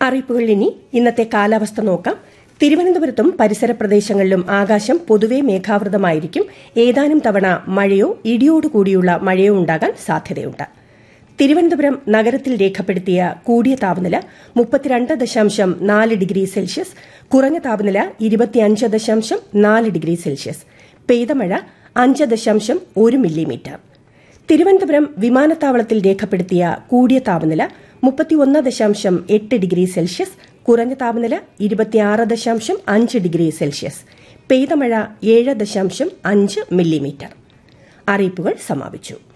അറിയിപ്പുകൾ ഇനി ഇന്നത്തെ കാലാവസ്ഥ നോക്കാം തിരുവനന്തപുരത്തും പരിസര പ്രദേശങ്ങളിലും ആകാശം പൊതുവെ മേഘാവൃതമായിരിക്കും ഏതാനും തവണ മഴയോ ഇടിയോടുകൂടിയുള്ള മഴയോ ഉണ്ടാകാൻ സാധ്യതയുണ്ട് തിരുവനന്തപുരം നഗരത്തിൽ രേഖപ്പെടുത്തിയ കൂടിയ താപനില മുപ്പത്തിരണ്ട് ദശാംശം നാല് ഡിഗ്രി സെൽഷ്യസ് കുറഞ്ഞ താപനില ഇരുപത്തിയഞ്ച് ദശാംശം നാല് ഡിഗ്രി സെൽഷ്യസ് പെയ്ത മഴ അഞ്ച് ദശാംശം ഒരു മില്ലിമീറ്റർ തിരുവനന്തപുരം വിമാനത്താവളത്തിൽ രേഖപ്പെടുത്തിയ കൂടിയ താപനില മുപ്പത്തിയൊന്ന് ദശാംശം എട്ട് ഡിഗ്രി സെൽഷ്യസ് കുറഞ്ഞ താപനില ഇരുപത്തിയാറ് ദശാംശം അഞ്ച് ഡിഗ്രി സെൽഷ്യസ് പെയ്ത മഴ ഏഴ് ദശാംശം അഞ്ച് മില്ലിമീറ്റർ അറിയിപ്പുകൾ സമാപിച്ചു